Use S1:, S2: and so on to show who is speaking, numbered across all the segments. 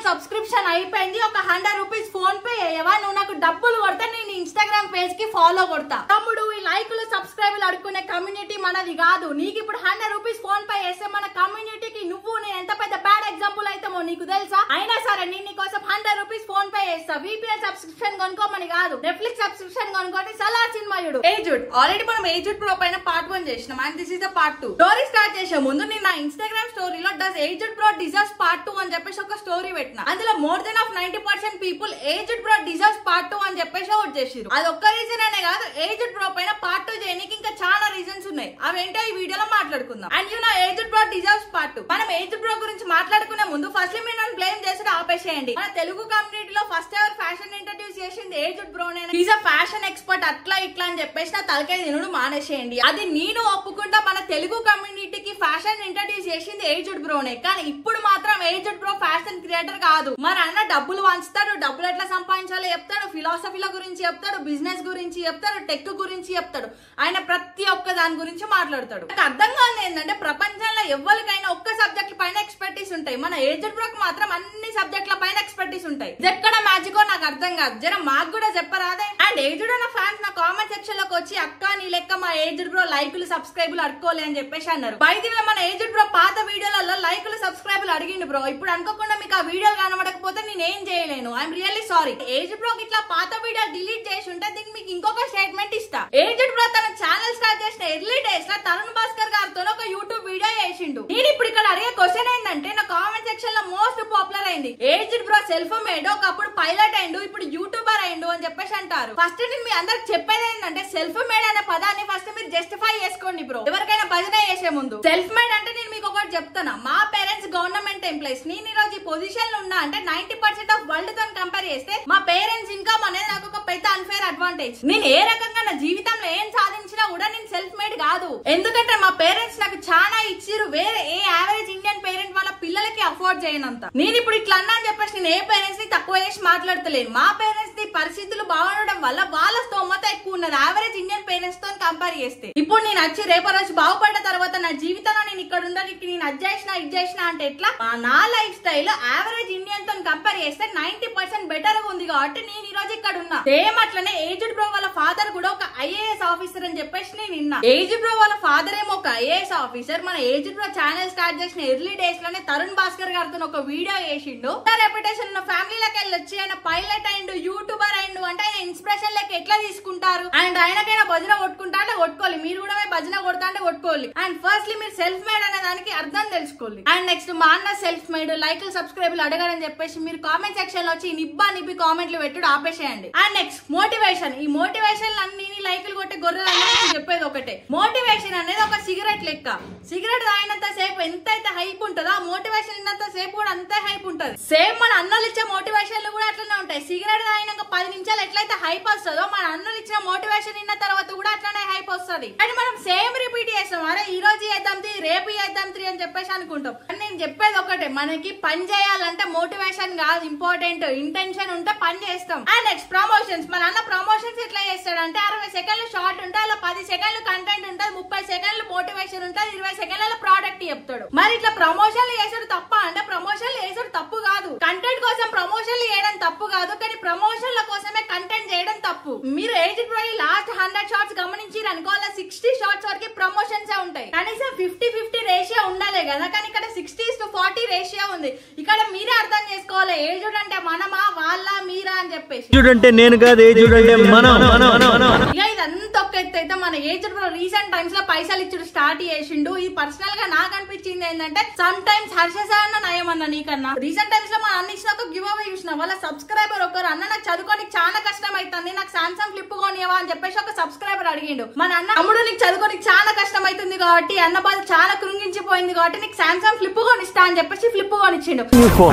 S1: Subscription అయిపోయింది ఒక hundred rupees phone pay చేయవా నువ్వు నాకు డబ్బులు కొడితే నేను ఇన్స్టాగ్రామ్ పేజ్ కి ఫాలో కొడతా తమ్ముడు ఈ లైకులు సబ్స్క్రైబులు అడుక్కునే కమ్యూనిటీ మనది కాదు నీకు ఇప్పుడు హండ్రెడ్ రూపీస్ ఫోన్ పే చేస్తే మన కమ్యూనిటీకి నువ్వు నేను ఎంత పెద్ద బ్యాడ్ ఎగ్జాంపుల్ అయితామో నీకు తెలుసా అయినా సరే నేను నీకోసం హండ్రెడ్ రూపీస్ ఫోన్ పే చేస్తా విపిఎన్ సబ్స్క్రిప్షన్ కొనుక్కోమని కాదు నెట్ఫ్లిక్స్ సబ్స్క్రిప్షన్ కొనుక్కోటి సలార్ సినిమా చూడు ఏజుడ్ ఆల్రెడీ మనం ఏజుడ్ ప్రో పైన పార్ట్ వన్ చేసినాం and this is the part two story start చేసే ముందు నేను నా ఇన్స్టాగ్రామ్ స్టోరీలో డస్ ఏజుడ్ ప్రో డిజర్వ్స్ పార్ట్ టూ అని చెప్పేసి ఒక స్టోరీ పెట్టిన అందులో more than of ninety percent people ఏజుడ్ ప్రో డిజర్వ్స్ పార్ట్ టూ అని చెప్పేసి ఓట్ చేసిరు అది ఒక్క రీజన్ అనే కాదు ఏజుడ్ ప్రో పైన పార్ట్ టూ చేయడానికి ఇంకా చాలా రీజన్స్ ఉన్నాయి అవేంటో ఈ వీడియోలో మాట్లాడుకుందాం అండ్ యూ నా Aged pro deserves part two మనం ఏజుడ్ ప్రో గురించి మాట్లాడుకునే ముందు ఫస్ట్ మీరు నన్ను బ్లేమ్ చేసి ఆపేసేయండి మన తెలుగు కమ్యూనిటీలో ఫస్ట్ ఎవర్ ఫ్యాషన్ ఇంట్రడ్యూస్ చేసింది ఏజుడ్ బ్రో నేను ఈజ్ అ ఫ్యాషన్ ఎక్స్పర్ట్ అట్లా ఇట్లా అని చెప్పేసి నా తలకాయ తినుడు మానేసేయండి అది నేను ఒప్పుకుంటా మన తెలుగు కమ్యూనిటీకి ఫ్యాషన్ ఇంట్రడ్యూస్ చేసింది ఏజుడ్ బ్రోనే కానీ ఇప్పుడు మాత్రం ఏజుడ్ బ్రో ఫ్యాషన్ క్రియేటర్ కాదు మరి అన్న డబ్బులు వంచుతాడు డబ్బులు ఎట్లా సంపాదించాలో చెప్తాడు ఫిలాసఫీల గురించి చెప్తాడు బిజినెస్ గురించి చెప్తాడు టెక్ గురించి చెప్తాడు ఆయన ప్రతి ఒక్క దాని గురించి మాట్లాడతాడు నాకు అర్థం కాదు ఏంటంటే ప్రపంచంలో ఎవరికైనా ఒక్క సబ్జెక్ట్ పైన ఎక్స్పర్టీస్ ఉంటాయి మన ఏజెడ్ బ్రోకి మాత్రం అన్ని సబ్జెక్టుల పైన ఎక్స్పర్టీస్ ఉంటాయి ఇది ఎక్కడ మ్యాజికో నాకు అర్థం కాదు జర మాకు కూడా చెప్పరాదే అండ్ ఏజుడ్ అన్న ఫ్యాన్స్ నా కామెంట్ సెక్షన్ లోకి వచ్చి అక్క నీ లెక్క మా ఏజెడ్ బ్రో లైకులు సబ్స్క్రైబులు అడుకోలే అని చెప్పేసి అన్నారు బయట మన ఏజెడ్ బ్రో పాత వీడియోలలో లైకులు సబ్స్క్రైబులు అడిగిండు బ్రో ఇప్పుడు అనుకోకుండా మీకు ఆ వీడియో కనబడకపోతే నేను ఏం చేయలేను I'm really sorry Aged Bro ఇట్లా పాత వీడియో డిలీట్ చేసి ఉంటే దీనికి మీకు ఇంకొక స్టేట్మెంట్ ఇస్తా ఏజెడ్ బ్రో తన ఛానల్ స్టార్ట్ చేసిన ఎర్లీ డేస్ లో తరుణ్ భాస్కర్ గారితో ఒక యూట్యూబ్ వీడియో చేసిండు నేను ఇప్పుడు ఇక్కడ అడిగే క్వశ్చన్ ఏంటంటే నా కామెంట్ సెక్షన్ లో మోస్ట్ పాపులర్ అయింది ఏజ్డ్ బ్రో సెల్ఫ్ మేడ్ ఒకప్పుడు పైలట్ అయిండు ఇప్పుడు యూట్యూబర్ అయిండు అని చెప్పేసి అంటారు ఫస్ట్ నేను మీ అందరికి చెప్పేది ఏంటంటే సెల్ఫ్ మేడ్ అనే పదాన్ని ఫస్ట్ మీరు జస్టిఫై చేసుకోండి బ్రో ఎవరికైనా భజన చేసే ముందు సెల్ఫ్ మేడ్ అంటే నేను మీకు ఒకటి చెప్తాను మా పేరెంట్స్ గవర్నమెంట్ ఎంప్లాయీస్ నేను ఈ రోజు ఈ పొజిషన్ లో ఉన్నా అంటే నైన్టీ పర్సెంట్ ఆఫ్ వరల్డ్ తో కంపేర్ చేస్తే మా పేరెంట్స్ ఇన్కమ్ అనేది నాకు ఒక పెద్ద అన్ఫేర్ అడ్వాంటేజ్ నేను ఏ రకంగా నా జీవితంలో ఏం సాధించినా కూడా నేను సెల్ఫ్ మేడ్ కాదు ఎందుకంటే మా పేరెంట్స్ నాకు చాలా ఇచ్చిరు వేరే ఏ యావరేజ్ ఇండియన్ పేరెంట్ వాళ్ళ పిల్లలకి అఫోర్డ్ చేయనంత నేను ఇప్పుడు ఇట్లా అన్నా అని చెప్పేసి నేను ఏ పేరెంట్స్ ని తక్కువ చేసి మాట్లాడతలేను మా పేరెంట్స్ ని పరిస్థితులు బాగుండడం వల్ల వాళ్ళ స్తోమత ఎక్కువ ఉన్నది యావరేజ్ ఇండియన్ పేరెంట్స్ తో కంపేర్ చేస్తే ఇప్పుడు నేను వచ్చి రేపటి రోజు బాగుపడ్డ తర్వాత నా జీవితంలో నేను ఇక్కడ ఉండడానికి నేను అది చేసిన ఇది చేసిన అంటే ఎట్లా మా నా లైఫ్ స్టైల్ యావరేజ్ ఇండియన్ తో కంపేర్ చేస్తే నైన్టీ పర్సెంట్ బెటర్ గా ఉంది కాబట్టి నేను ఈ రోజు ఇక్కడ ఉన్నా సేమ్ అట్లనే ఏజ్డ్ బ్రో వాళ్ళ ఫాదర్ కూడా ఒక ఐఏఎస్ ఆఫీసర్ అని చెప్పేసి నేను విన్నా ఏజ్డ్ బ్రో వాళ్ళ ఫాదర్ ఏమో ఒక ఐఏఎస్ ఆఫీసర్ మన ఏజ్డ్ బ్రో ఛానల్ స్టార్ట్ చేసిన ఎర్లీ డేస్ లోనే తరుణ్ భాస్కర్ గారితో ఒక వీడియో చేసిండు రెప్యుటేషన్ ఉన్న ఫ్యామిలీలోకి వెళ్ళి వచ్చి ఆయన పైలట్ అయిండు యూట్యూబర్ అయిండు అంటే ఆయన ఇన్స్పిరేషన్ లెక్క ఎట్లా తీసుకుంటారు అండ్ ఆయనకైనా భజన కొట్టుకుంటా అంటే కొట్టుకోవాలి మీరు కూడా పోయి భజన కొడతా అంటే కొట్టుకోవాలి అండ్ ఫస్ట్లీ మీరు సెల్ఫ్ మేడ్ అనే దానికి అర్థం తెలుసుకోవాలి అండ్ నెక్స్ట్ మా అన్న సెల్ఫ్ మేడ్ లైక్లు సబ్స్క్రైబ్లు అడగాలని చెప్పేసి మీరు కామెంట్ సెక్షన్ లో వచ్చి నిబ్బా నిబ్బి కామెంట్లు పెట్టుడు ఆపేసేయండి అండ్ నెక్స్ట్ మోటివేషన్ ఈ మోటివేషన్ అన్ని లైకులు కొట్టే గొర్రెలు అన్నీ నేను చెప్పేది ఒకటే మోటివేషన్ అనేది ఒక సిగరెట్ లెక్క సిగరెట్ తాగినంత సేపు ఎంత అయితే హైప్ ఉంటుందో ఆ మోటివేషన్ ఉన్నంత సేపు కూడా అంతే హైప్ ఉంటది సేమ్ మన అన్నలు ఇచ్చే మోటివేషన్లు కూడా అట్లనే ఉంటాయి సిగరెట్ తాగినాక పది నిమిషాలు ఎట్లయితే హైప్ వస్తుందో మన అన్నలు ఇచ్చిన మోటివేషన్ విన్న తర్వాత కూడా అట్లనే హైప్ వస్తుంది అండ్ మనం సేమ్ రిపీట్ చేస్తాం అరే ఈ రోజు చేద్దాం త్రీ రేపు చేద్దాం త్రీ అని చెప్పేసి అనుకుంటాం కానీ నేను చెప్పేది ఒకటే మనకి పని చేయాలంటే మోటివేషన్ కాదు ఇంపార్టెంట్ ఇంటెన్షన్ ఉంటే పని చేస్తాం అండ్ నెక్స్ట్ ప్రమోషన్స్ మన అన్న ప్రమోషన్స్ ఎట్లా చేస్తాడంటే అరవై సెకండ్లు షార్ట్ ఉంటే అలా పది సెకండ్లు కంటెంట్ ఉంటుంది ముప్పై సెకండ్లు మోటివేషన్ ఉంటుంది ఇరవై సెకండ్ల ప్రోడక్ట్ చెప్తాడు మరి ఇట్లా ప్రమోషన్లు చేసాడు తప్ప అంటే ప్రమోషన్లు చేసాడు తప్పు కాదు కంటెంట్ కోసం ప్రమోషన్లు చేయడం తప్పు కాదు కానీ ప్రమోషన్ల కోసమే కంటెంట్ చేయడం తప్పు మీరు ఏజ్ పోయి లాస్ట్ హండ్రెడ్ షార్ట్స్ గమనించి అనుకోవాల సిక్స్టీ షార్ట్స్ వరకు ప్రమోషన్స్ ఉంటాయి కనీసం ఫిఫ్టీ ఫిఫ్టీ రేషియో ఉండాలి కదా కానీ ఇక్కడ సిక్స్టీ టు ఫార్టీ రేషియో ఉంది ఇక్కడ మీరే అర్థం చేసుకోవాలి ఏజుడ్ అంటే మనమా వాళ్ళ మీరా అని చెప్పేసి
S2: చూడంటే నేను కాదు ఏ చూడంటే మనం మనం మనం
S1: ఇక ఇదంతా ఒక ఎత్తు అయితే మన ఏజ్డ్ బ్రో రీసెంట్ టైమ్స్ లో పైసలు ఇచ్చుడు స్టార్ట్ చేసిండు ఇది పర్సనల్ గా నాకు అనిపించింది ఏంటంటే సమ్ టైమ్స్ హర్షసాన్న నయం అన్న నీకన్నా రీసెంట్ టైమ్స్ లో మా అన్న ఇచ్చిన ఒక గివ్ అవే చూసిన వాళ్ళ సబ్స్క్రైబర్ ఒకరు అన్న నాకు చదువుకోనికి చాలా కష్టం అవుతుంది నాకు సామ్సంగ్ ఫ్లిప్ కొనియవా అని చెప్పేసి ఒక సబ్స్క్రైబర్ అడిగిండు మన అన్న తమ్ముడు నీకు చదువుకోనికి చాలా కష్టం అవుతుంది కాబట్టి అన్న బాధ చాలా కృంగించిపోయింది కాబట్టి నీకు సామ్సంగ్ ఫ్లిప్ కొనిస్తా అని చెప్పేసి ఫ్లిప్ కొనిచ్చిండు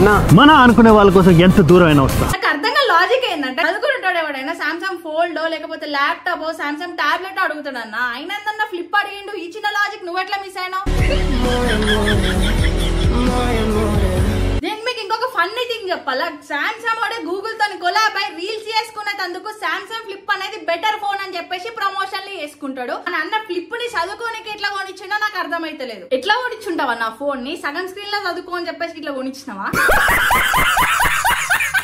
S2: మన అనుకునే వాళ్ళ కోసం ఎంత దూరం అయినా వస్తా
S1: నాకు అర్థంగా లాజిక్ ఏంటంటే చదువుకుంటాడు ఎవడైనా సామ్సంగ్ ఫోల్డ్ లేకపోతే ల్యాప్టాప్ సామ్సంగ్ టాబ్లెట్ అడుగుతాడు అన్న అయినందన్న ఫ్లిప్ అడిగిండు ఈ చిన్న లాజిక్ నువ్వు ఎట్లా మిస్ అయినావు నేను మీకు ఇంకొక ఫన్నీ థింగ్ చెప్పాలా సామ్సంగ్ వాడే గూగుల్ తో కొలాబ్ అయి రీల్స్ చేసుకునేందుకు సామ్సంగ్ ఫ్లిప్ అనేది బెటర్ ఫోన్ అని చెప్పేసి ప్రమోషన్లు చేసుకుంటాడు అని అన్న ఫ్లిప్ ని చదువుకోనికి ఎట్లా కొనిచ్చిండో నాకు అర్థమైతలేదు ఎట్లా కొనిచ్చుంటావా నా ఫోన్ ని సగం స్క్రీన్ లో చదువుకో అని చెప్పేసి ఇట్లా కొనిచ్చినావా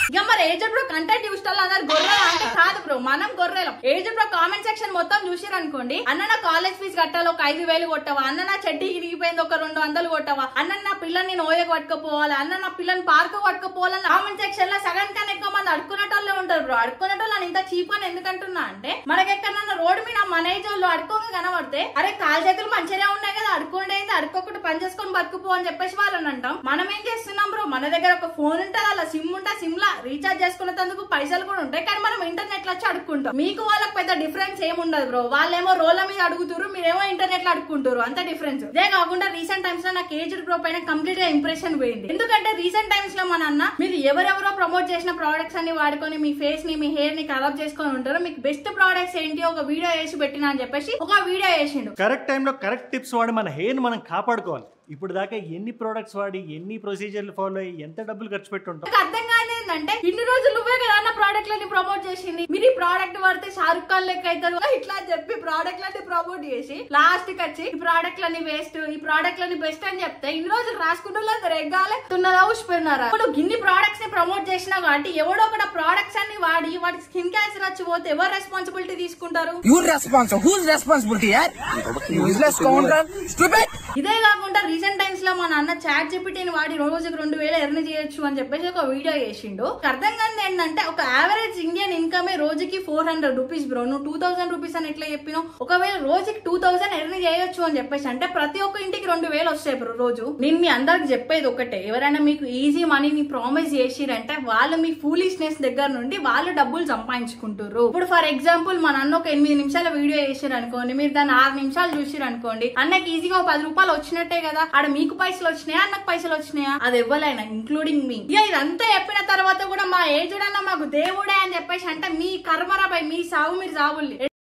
S1: ఇక మరి ఏజెడ్ బ్రో కంటెంట్ చూసిన అందరు గొర్రెలు అంటే కాదు బ్రో మనం గొర్రెలం ఏజెడ్ బ్రో కామెంట్ సెక్షన్ మొత్తం చూసిరు అనుకోండి అన్న నా కాలేజ్ ఫీజు కట్టాలి ఒక ఐదు వేలు కొట్టవా అన్న నా చెడ్డి ఇరిగిపోయింది ఒక రెండు వందలు కొట్టవా అన్న నా పిల్లని నేను ఓయకు పట్టుకుపోవాలి అన్న నా పిల్లని పార్క్ పట్టుకుపోవాలని కామెంట్ సెక్షన్ లో సగం కన్నా ఎక్కువ మంది అడుక్కునేటోళ్ళే ఉంటారు బ్రో అడుక్కునేటోళ్ళు నేను ఇంత చీప్ అని ఎందుకంటున్నా అంటే మనకి ఎక్కడన్నా రోడ్డు మీద మన ఏజ్ వాళ్ళు అడుక్కోక కనబడితే అరే కాలు చేతులు మంచిగా ఉన్నాయి కదా అడుక్కోండి అయితే అడుక్కోకుండా పని చేసుకొని బతుకుపో అని చెప్పేసి వాళ్ళని అంటాం మనం ఏం చేస్తున్నాం బ్రో మన దగ్గర ఒక ఫోన్ ఉంటుంది అలా సిమ్ ఉంటే సిమ్ లా రీఛార్జ్ చేసుకున్నందుకు పైసలు కూడా ఉంటాయి కానీ మనం ఇంటర్నెట్ లో వచ్చి అడుక్కుంటాం మీకు వాళ్ళకి పెద్ద డిఫరెన్స్ ఏమి ఉండదు బ్రో వాళ్ళేమో రోడ్ల మీద అడుగుతారు మీరేమో ఇంటర్నెట్ లో అడుక్కుంటారు అంత డిఫరెన్స్ ఇదే కాకుండా రీసెంట్ టైమ్స్ లో నాకు ఏజ్డ్ బ్రో పైన కంప్లీట్ గా ఇంప్రెషన్ పోయింది ఎందుకంటే రీసెంట్ టైమ్స్ లో మన అన్న మీరు ఎవరెవరో ప్రమోట్ చేసిన ప్రోడక్ట్స్ అన్ని వాడుకొని మీ ఫేస్ ని మీ హెయిర్ ని ఖరాబ్ చేసుకొని ఉంటారు మీకు బెస్ట్ ప్రోడక్ట్స్ ఏంటి ఒక వీడియో వేసి పెట్టినా అని చెప్పేసి ఒక వీడియో వేసిండు
S2: కరెక్ట్ టైంలో కరెక్ట్ టిప్స్ వాడి మన హెయిర్ మనం కాపాడుకోవాలి ఇప్పుడు దాకా ఎన్ని ప్రోడక్ట్స్ వాడి ఎన్ని ప్రొసీజర్లు ఫాలో అయ్యి ఎంత డబ్బులు ఖర్చు పెట్టుంటాం
S1: నాకు అర్థం కాలేదు ఏంటంటే ఇన్ని రోజులు నువ్వే కదా అన్న ప్రోడక్ట్ లని ప్రమోట్ చేసింది మీరు ఈ ప్రోడక్ట్ వాడితే షారుఖ్ ఖాన్ లెక్క అవుతారు ఇట్లా అని చెప్పి ప్రోడక్ట్ లని ప్రమోట్ చేసి లాస్ట్ కి వచ్చి ఈ ప్రోడక్ట్ లని వేస్ట్ ఈ ప్రోడక్ట్ లని బెస్ట్ అని చెప్తే ఇన్ని రోజులు రాసుకుంటున్నా రెగ్గాలే తున్నదా ఉసిపోయినారా ఇప్పుడు గిన్ని ప్రోడక్ట్స్ ని ప్రమోట్ చేసినా కాబట్టి ఎవడో ఒక ప్రోడక్ట్స్ అన్ని వాడి వాటి స్కిన్ క్యాన్సర్ వచ్చి పోతే ఎవరు రెస్పాన్సిబిలిటీ తీసుకుంటారు
S3: Your responsible. Whose responsibility, yaar? Useless counter. Stupid.
S1: ఇదే కాకుండా రీసెంట్ టైమ్స్ లో మా నాన్న చాట్ జీపీటీని వాడి రోజుకి రెండు వేలు ఎర్న్ చేయొచ్చు అని చెప్పేసి ఒక వీడియో చేసిండు నాకు అర్థం కాదు ఏంటంటే ఒక యావరేజ్ ఇండియన్ ఇన్కమ్ రోజుకి ఫోర్ హండ్రెడ్ రూపీస్ బ్రో నువ్వు టూ థౌసండ్ రూపీస్ అని ఎట్లా చెప్పినావు ఒకవేళ రోజుకి టూ థౌసండ్ ఎర్న్ చేయొచ్చు అని చెప్పేసి అంటే ప్రతి ఒక్క ఇంటికి రెండు వేలు వస్తాయి బ్రో రోజు నేను మీ అందరికి చెప్పేది ఒకటే ఎవరైనా మీకు ఈజీ మనీని ప్రామిస్ చేసిరంటే వాళ్ళు మీ ఫూలిష్నెస్ దగ్గర నుండి వాళ్ళు డబ్బులు సంపాదించుకుంటారు ఇప్పుడు ఫర్ ఎగ్జాంపుల్ మన అన్న ఒక ఎనిమిది నిమిషాల వీడియో చేసారు అనుకోండి మీరు దాన్ని ఆరు నిమిషాలు చూసిరు అనుకోండి అన్నకి ఈజీగా ఒక పది రూపాయలు వచ్చినట్టే కదా ఆడ మీకు పైసలు వచ్చినాయా అన్నకు పైసలు వచ్చినాయా అది ఇవ్వలేనా ఇంక్లూడింగ్ మీ ఇక ఇదంతా చెప్పిన తర్వాత కూడా మా ఏజుడన్న మాకు దేవుడే అని చెప్పేసి అంటే మీ కర్మరాబాయ్ మీ సాగు మీరు సావుల్ని